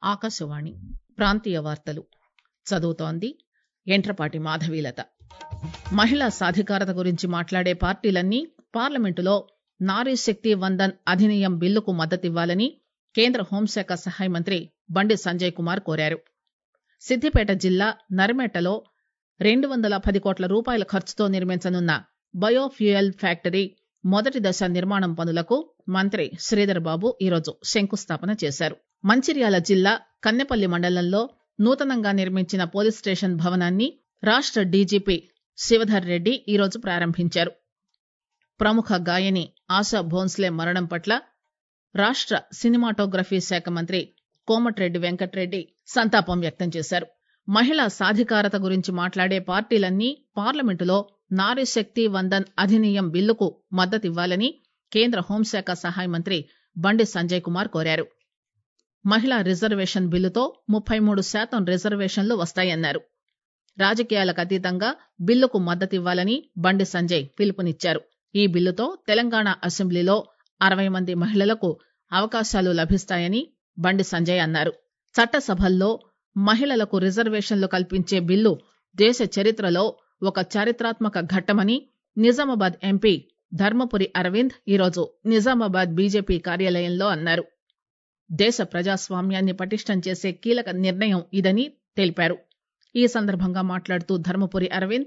ఆకాశవాణి ప్రాంతీయ వార్తలు చదువుతోంది యంట్రపాటి మాధవీలత మహిళా సాధికారత గురించి మాట్లాడే పార్టీలన్నీ పార్లమెంటులో నారీ శక్తి వందన్ అధినియం బిల్లుకు మద్దతివ్వాలని కేంద్ర హోంశాఖ సహాయ మంత్రి బండి సంజయ్ కుమార్ కోరారు సిద్దిపేట జిల్లా నర్మెట్టలో రెండు వందల పది కోట్ల రూపాయల ఖర్చుతో నిర్మించనున్న బయోఫ్యూయల్ ఫ్యాక్టరీ మొదటి దశ నిర్మాణం పనులకు మంత్రి శ్రీధర్ బాబు ఈరోజు శంకుస్థాపన చేశారు మంచిర్యాల జిల్లా కన్నెపల్లి మండలంలో నూతనంగా నిర్మించిన పోలీస్ స్టేషన్ భవనాన్ని రాష్ట డీజీపీ శివధర్ రెడ్డి ఈరోజు ప్రారంభించారు ప్రముఖ గాయని ఆశా భోన్స్లే మరణం పట్ల రాష్ట సినిమాటోగ్రఫీ శాఖ మంత్రి కోమటిరెడ్డి వెంకటరెడ్డి సంతాపం వ్యక్తం చేశారు మహిళా సాధికారత గురించి మాట్లాడే పార్టీలన్నీ పార్లమెంటులో నారీ శక్తి వందన్ అధినియం బిల్లుకు మద్దతివ్వాలని కేంద్ర హోంశాఖ సహాయ మంత్రి బండి సంజయ్ కుమార్ కోరారు మహిళా రిజర్వేషన్ బిల్లుతో ముప్పై మూడు శాతం రిజర్వేషన్లు వస్తాయన్నారు రాజకీయాలకు అతీతంగా బిల్లుకు మద్దతివ్వాలని బండి సంజయ్ పిలుపునిచ్చారు ఈ బిల్లుతో తెలంగాణ అసెంబ్లీలో అరవై మంది మహిళలకు అవకాశాలు లభిస్తాయని బండి సంజయ్ అన్నారు చట్టసభల్లో మహిళలకు రిజర్వేషన్లు కల్పించే బిల్లు దేశ చరిత్రలో ఒక చారిత్రాత్మక ఘట్టమని నిజామాబాద్ ఎంపీ ధర్మపురి అరవింద్ ఈరోజు నిజామాబాద్ బీజేపీ కార్యాలయంలో అన్నారు దేశ ప్రజాస్వామ్యాన్ని పటిష్టం చేసే కీలక నిర్ణయం ఇదని తెలిపారు ఈ సందర్భంగా మాట్లాడుతూ ధర్మపురి అరవింద్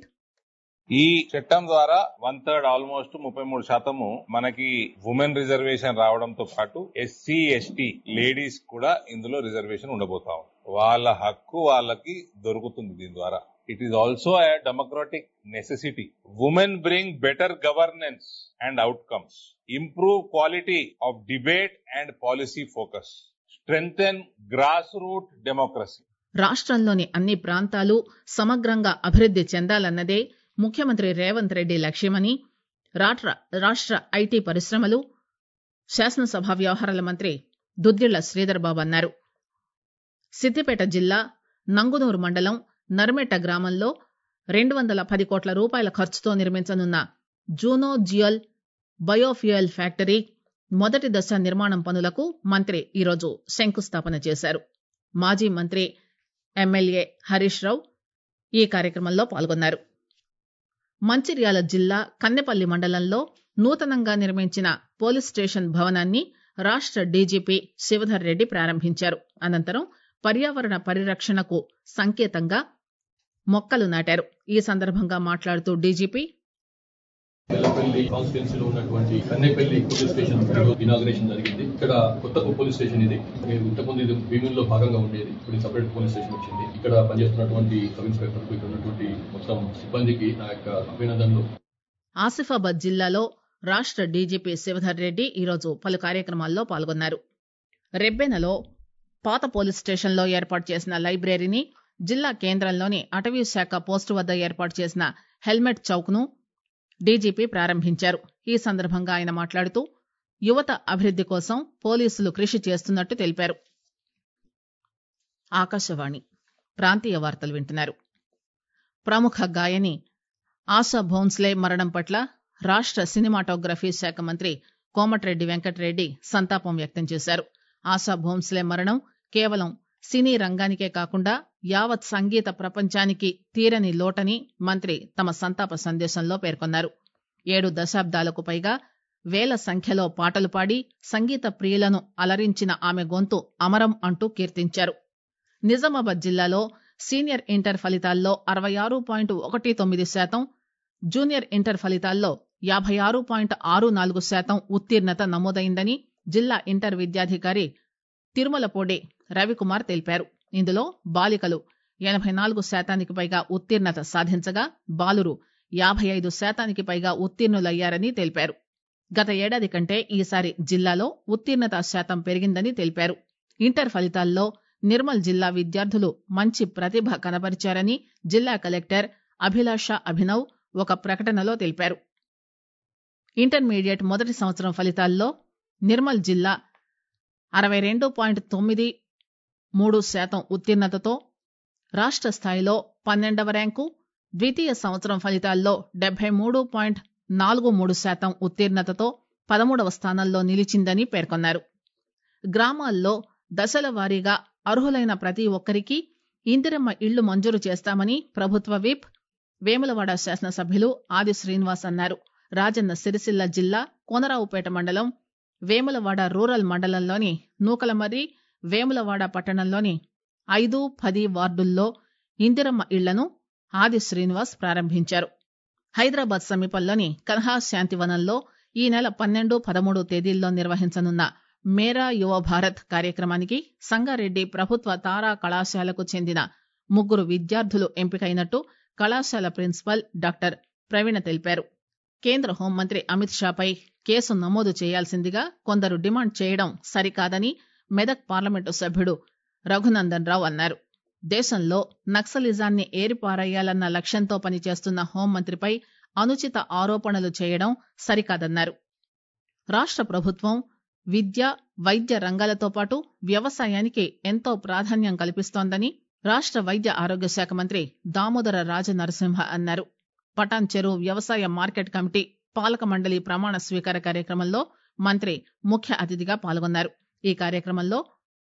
ఈ చట్టం ద్వారా వన్ థర్డ్ ఆల్మోస్ట్ ముప్పై మూడు శాతము మనకి ఉమెన్ రిజర్వేషన్ రావడంతో పాటు ఎస్సీ ఎస్టీ లేడీస్ కూడా ఇందులో రిజర్వేషన్ ఉండబోతా ఉంది వాళ్ళ హక్కు వాళ్ళకి దొరుకుతుంది దీని ద్వారా it is also a democratic necessity women bring better governance and outcomes improve quality of debate and policy focus strengthen grass root democracy రాష్టంలోని అన్ని ప్రాంతాలు సమగ్రంగా అభివృద్ది చెందాలన్నదే ముఖ్యమంత్రి రేవంత్ రెడ్డి లక్ష్యమని రాష్ట ఐటీ పరిశ్రమలు శాసనసభ వ్యవహారాల మంత్రి దుద్దిళ్ల శ్రీధర్ బాబు అన్నారు సిద్దిపేట జిల్లా నంగునూరు మండలం నర్మెట్ట గ్రామంలో రెండు వందల పది కోట్ల రూపాయల ఖర్చుతో నిర్మించనున్న జూనో జియల్ బయోఫ్యూయల్ ఫ్యాక్టరీ మొదటి దశ నిర్మాణం పనులకు మంత్రి ఈరోజు శంకుస్థాపన చేశారు మాజీ మంత్రి ఎమ్మెల్యే హరీష్ రావు ఈ కార్యక్రమంలో పాల్గొన్నారు మంచిర్యాల జిల్లా కన్నెపల్లి మండలంలో నూతనంగా నిర్మించిన పోలీస్ స్టేషన్ భవనాన్ని రాష్ట డీజీపీ శివధర్ రెడ్డి ప్రారంభించారు అనంతరం పర్యావరణ పరిరక్షణకు సంకేతంగా మొక్కలు నాటారు ఈ సందర్భంగా మాట్లాడుతూ డీజీపీ వెల్లపల్లి కాన్స్టిట్యున్సీలో ఉన్నటువంటి కన్నెపల్లి పోలీస్ స్టేషన్ ఇనాగ్రేషన్ జరిగింది ఇక్కడ కొత్త పోలీస్ స్టేషన్ ఇది ఇంతకుముందు ఇది భీముల్లో భాగంగా ఉండేది ఇప్పుడు సపరేట్ పోలీస్ స్టేషన్ వచ్చింది ఇక్కడ పనిచేస్తున్నటువంటి సబ్ ఇన్స్పెక్టర్ ఇక్కడ ఉన్నటువంటి మొత్తం సిబ్బందికి నా యొక్క అభినందనలు ఆసిఫాబాద్ జిల్లాలో రాష్ట డీజీపీ శివధర్ రెడ్డి ఈరోజు పలు కార్యక్రమాల్లో పాల్గొన్నారు రెబ్బెనలో పాత పోలీస్ స్టేషన్లో ఏర్పాటు చేసిన లైబ్రరీని జిల్లా కేంద్రంలోని అటవీ శాఖ పోస్టు వద్ద ఏర్పాటు చేసిన హెల్మెట్ చౌక్ ను డీజీపీ ప్రారంభించారు ఈ సందర్భంగా ఆయన మాట్లాడుతూ యువత అభివృద్ది కోసం పోలీసులు కృషి చేస్తున్నట్టు తెలిపారు ఆకాశవాణి ప్రాంతీయ వార్తలు వింటున్నారు ప్రముఖ గాయని ఆశా భోన్స్లే మరణం పట్ల రాష్ట సినిమాటోగ్రఫీ శాఖ మంత్రి కోమటిరెడ్డి వెంకటరెడ్డి సంతాపం వ్యక్తం చేశారు ఆశా భోన్స్లే మరణం కేవలం సినీ రంగానికే కాకుండా యావత్ సంగీత ప్రపంచానికి తీరని లోటని మంత్రి తమ సంతాప సందేశంలో పేర్కొన్నారు ఏడు దశాబ్దాలకు పైగా వేల సంఖ్యలో పాటలు పాడి సంగీత ప్రియులను అలరించిన ఆమె గొంతు అమరం అంటూ కీర్తించారు నిజామాబాద్ జిల్లాలో సీనియర్ ఇంటర్ ఫలితాల్లో అరవై ఆరు పాయింట్ ఒకటి తొమ్మిది శాతం జూనియర్ ఇంటర్ ఫలితాల్లో యాభై ఆరు పాయింట్ ఆరు నాలుగు శాతం ఉత్తీర్ణత నమోదైందని జిల్లా ఇంటర్ విద్యాధికారి తిరుమలపూడి రవికుమార్ తెలిపారు ఇందులో బాలికలు ఎనబై నాలుగు శాతానికి పైగా ఉత్తీర్ణత సాధించగా బాలురు యాభై ఐదు శాతానికి పైగా ఉత్తీర్ణులయ్యారని తెలిపారు గత ఏడాది కంటే ఈసారి జిల్లాలో ఉత్తీర్ణత శాతం పెరిగిందని తెలిపారు ఇంటర్ ఫలితాల్లో నిర్మల్ జిల్లా విద్యార్థులు మంచి ప్రతిభ కనబరిచారని జిల్లా కలెక్టర్ అభిలాష అభినవ్ ఒక ప్రకటనలో తెలిపారు ఇంటర్మీడియట్ మొదటి సంవత్సరం ఫలితాల్లో నిర్మల్ జిల్లా అరవై రెండు పాయింట్ తొమ్మిది మూడు శాతం ఉత్తీర్ణతతో రాష్ట స్థాయిలో పన్నెండవ ర్యాంకు ద్వితీయ సంవత్సరం ఫలితాల్లో డెబ్బై మూడు పాయింట్ నాలుగు మూడు శాతం ఉత్తీర్ణతతో పదమూడవ స్థానంలో నిలిచిందని పేర్కొన్నారు గ్రామాల్లో దశల వారీగా అర్హులైన ప్రతి ఒక్కరికి ఇందిరమ్మ ఇళ్లు మంజూరు చేస్తామని ప్రభుత్వ విప్ వేములవాడ శాసనసభ్యులు ఆది శ్రీనివాస్ అన్నారు రాజన్న సిరిసిల్ల జిల్లా కోనరావుపేట మండలం వేములవాడ రూరల్ మండలంలోని నూకలమర్రి వేములవాడ పట్టణంలోని ఐదు పది వార్డుల్లో ఇందిరమ్మ ఇళ్లను ఆది శ్రీనివాస్ ప్రారంభించారు హైదరాబాద్ సమీపంలోని కన్హా శాంతివనంలో ఈ నెల పన్నెండు పదమూడు తేదీల్లో నిర్వహించనున్న మేరా యువ భారత్ కార్యక్రమానికి సంగారెడ్డి ప్రభుత్వ తారా కళాశాలకు చెందిన ముగ్గురు విద్యార్థులు ఎంపికైనట్టు కళాశాల ప్రిన్సిపల్ డాక్టర్ ప్రవీణ తెలిపారు కేంద్ర హోంమంత్రి అమిత్ షాపై కేసు నమోదు చేయాల్సిందిగా కొందరు డిమాండ్ చేయడం సరికాదని మెదక్ పార్లమెంటు సభ్యుడు రఘునందన్ రావు అన్నారు దేశంలో నక్సలిజాన్ని ఏరిపారేయాలన్న లక్ష్యంతో పనిచేస్తున్న హోంమంత్రిపై అనుచిత ఆరోపణలు చేయడం సరికాదన్నారు రాష్ట ప్రభుత్వం విద్య వైద్య రంగాలతో పాటు వ్యవసాయానికి ఎంతో ప్రాధాన్యం కల్పిస్తోందని రాష్ట వైద్య ఆరోగ్య శాఖ మంత్రి దామోదర రాజనరసింహ అన్నారు పటాన్ చెరువు వ్యవసాయ మార్కెట్ కమిటీ పాలక మండలి ప్రమాణ స్వీకార కార్యక్రమంలో మంత్రి ముఖ్య అతిథిగా పాల్గొన్నారు ఈ కార్యక్రమంలో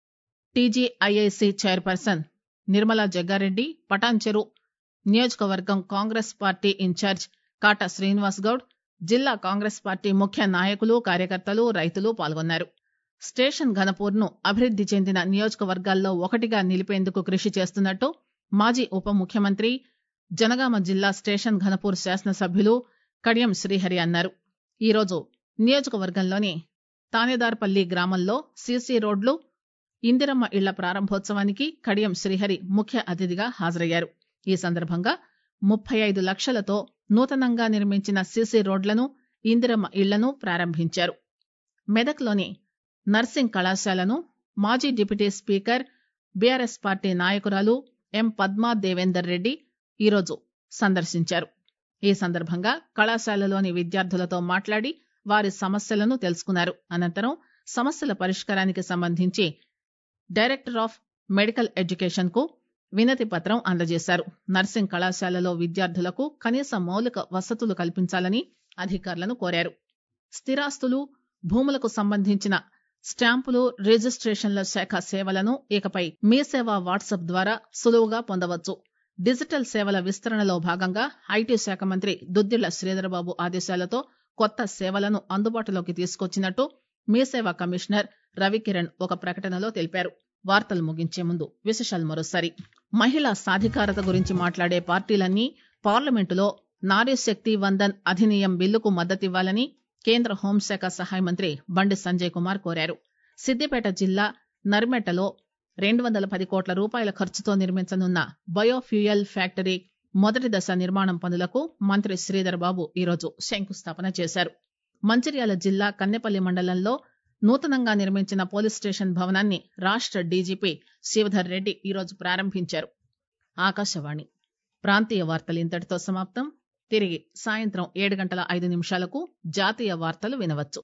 TGIIC chairperson Nirmala Jagga Reddy Patancheru నియోజకవర్గం కాంగ్రెస్ పార్టీ ఇన్ఛార్జ్ కాటా శ్రీనివాస్ గౌడ్ జిల్లా కాంగ్రెస్ పార్టీ ముఖ్య నాయకులు కార్యకర్తలు రైతులు పాల్గొన్నారు స్టేషన్ ఘనపూర్ ను అభివృద్ది చెందిన నియోజకవర్గాల్లో ఒకటిగా నిలిపేందుకు కృషి చేస్తున్నట్టు మాజీ ఉప ముఖ్యమంత్రి జనగామ జిల్లా స్టేషన్ ఘనపూర్ శాసనసభ్యులు కడియం శ్రీహరి అన్నారు ఈరోజు నియోజకవర్గంలోని తానేదార్పల్లి గ్రామంలో సీసీ రోడ్లు ఇందిరమ్మ ఇళ్ల ప్రారంభోత్సవానికి కడియం శ్రీహరి ముఖ్య అతిథిగా హాజరయ్యారు ఈ సందర్భంగా ముప్పై ఐదు లక్షలతో నూతనంగా నిర్మించిన సీసీ రోడ్లను ఇందిరమ్మ ఇళ్లను ప్రారంభించారు మెదక్లోని నర్సింగ్ కళాశాలను మాజీ డిప్యూటీ స్పీకర్ బీఆర్ఎస్ పార్టీ నాయకురాలు ఎం పద్మా దేవేందర్ రెడ్డి ఈరోజు సందర్శించారు ఈ సందర్భంగా కళాశాలలోని విద్యార్థులతో మాట్లాడి వారి సమస్యలను తెలుసుకున్నారు అనంతరం సమస్యల పరిష్కారానికి సంబంధించి డైరెక్టర్ ఆఫ్ మెడికల్ ఎడ్యుకేషన్ కు వినతి పత్రం అందజేశారు నర్సింగ్ కళాశాలలో విద్యార్థులకు కనీస మౌలిక వసతులు కల్పించాలని అధికారులను కోరారు స్థిరాస్తులు భూములకు సంబంధించిన స్టాంపులు రిజిస్ట్రేషన్ల శాఖ సేవలను ఇకపై మీ సేవ వాట్సాప్ ద్వారా సులువుగా పొందవచ్చు డిజిటల్ సేవల విస్తరణలో భాగంగా ఐటీ శాఖ మంత్రి దుద్దిళ్ల శ్రీధరబాబు ఆదేశాలతో కొత్త సేవలను అందుబాటులోకి తీసుకొచ్చినట్టు మీ సేవ కమిషనర్ రవికిరణ్ ఒక ప్రకటనలో తెలిపారు వార్తలు ముగించే ముందు విశేషాలు మరోసారి మహిళా సాధికారత గురించి మాట్లాడే పార్టీలన్నీ పార్లమెంటులో నారీ శక్తి వందన్ అధినియం బిల్లుకు మద్దతివ్వాలని కేంద్ర హోంశాఖ సహాయ మంత్రి బండి సంజయ్ కుమార్ కోరారు సిద్దిపేట జిల్లా నర్మెటలో రెండు వందల పది కోట్ల రూపాయల ఖర్చుతో నిర్మించనున్న బయోఫ్యూయల్ ఫ్యాక్టరీ మొదటి దశ నిర్మాణం పనులకు మంత్రి శ్రీధర్ బాబు ఈరోజు శంకుస్థాపన చేశారు మంచిర్యాల జిల్లా కన్నెపల్లి మండలంలో నూతనంగా నిర్మించిన పోలీస్ స్టేషన్ భవనాన్ని రాష్ట డీజీపీ శివధర్ రెడ్డి ఈరోజు ప్రారంభించారు ఆకాశవాణి ప్రాంతీయ వార్తలు ఇంతటితో సమాప్తం తిరిగి సాయంత్రం ఏడు గంటల ఐదు నిమిషాలకు జాతీయ వార్తలు వినవచ్చు